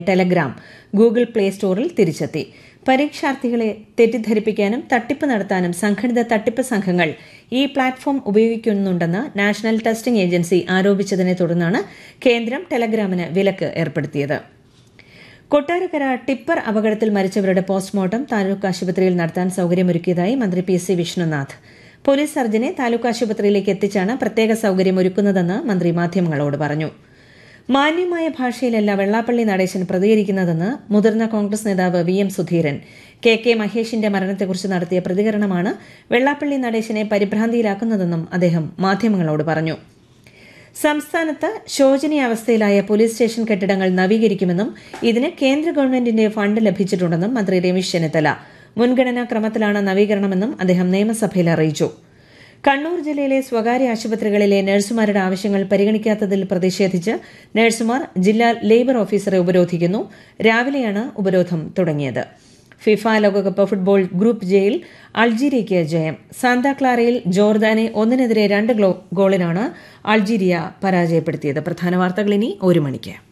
Telegram Google play സ്റ്റോറിൽ തിരിച്ചെത്തി പരീക്ഷാർത്ഥികളെ തെറ്റിദ്ധരിപ്പിക്കാനും തട്ടിപ്പ് നടത്താനും സംഘടിത തട്ടിപ്പ് സംഘങ്ങൾ ഈ പ്ലാറ്റ്ഫോം ഉപയോഗിക്കുന്നുണ്ടെന്ന് നാഷണൽ ടെസ്റ്റിംഗ് ഏജൻസി ആരോപിച്ചതിനെ തുടർന്നാണ് കേന്ദ്രം ടെലഗ്രാമിന് വിലക്ക് ഏർപ്പെടുത്തിയത് കൊട്ടാരക്കര ടിപ്പർ അപകടത്തിൽ മരിച്ചവരുടെ പോസ്റ്റ്മോർട്ടം താലൂക്ക് ആശുപത്രിയിൽ നടത്താൻ സൌകര്യമൊരുക്കിയതായി മന്ത്രി പി സി വിഷ്ണുനാഥ് പോലീസ് സർജനെ താലൂക്ക് ആശുപത്രിയിലേക്ക് എത്തിച്ചാണ് പ്രത്യേക സൌകര്യം ഒരുക്കുന്നതെന്ന് മന്ത്രി മാധ്യമങ്ങളോട് പറഞ്ഞു മാന്യമായ ഭാഷയിലല്ല വെള്ളാപ്പള്ളി നടേശൻ പ്രതികരിക്കുന്നതെന്ന് മുതിർന്ന കോൺഗ്രസ് നേതാവ് V M Sudheeran K K മഹേഷിന്റെ മരണത്തെക്കുറിച്ച് നടത്തിയ പ്രതികരണമാണ് വെള്ളാപ്പള്ളി നടേശനെ പരിഭ്രാന്തിയിലാക്കുന്നതെന്നും അദ്ദേഹം മാധ്യമങ്ങളോട് പറഞ്ഞു സംസ്ഥാനത്ത് ശോചനീയാവസ്ഥയിലായ പോലീസ് സ്റ്റേഷൻ കെട്ടിടങ്ങൾ നവീകരിക്കുമെന്നും ഇതിന് കേന്ദ്ര ഗവൺമെന്റിന്റെ ഫണ്ട് ലഭിച്ചിട്ടുണ്ടെന്നും മന്ത്രി രമേശ് ചെന്നിത്തല മുൻഗണനാ ക്രമത്തിലാണ് നവീകരണമെന്നും അദ്ദേഹം നിയമസഭയിൽ അറിയിച്ചു കണ്ണൂർ ജില്ലയിലെ സ്വകാര്യ ആശുപത്രികളിലെ നഴ്സുമാരുടെ ആവശ്യങ്ങൾ പരിഗണിക്കാത്തതിൽ പ്രതിഷേധിച്ച് നഴ്സുമാർ ജില്ലാ ലേബർ ഓഫീസറെ ഉപരോധിക്കുന്നു രാവിലെയാണ് ഉപരോധം തുടങ്ങിയത് ഫിഫ ലോകകപ്പ് ഫുട്ബോൾ ഗ്രൂപ്പ് ജെയിൽ അൾജീരിയയ്ക്ക് ജയം സാന്താക്ലാറയിൽ ജോർദാനെ ഒന്നിനെതിരെ രണ്ട് ഗോളിനാണ് അൾജീരിയ പരാജയപ്പെടുത്തിയത് പ്രധാന വാർത്തകൾ ഇനി ഒരു മണിക്ക്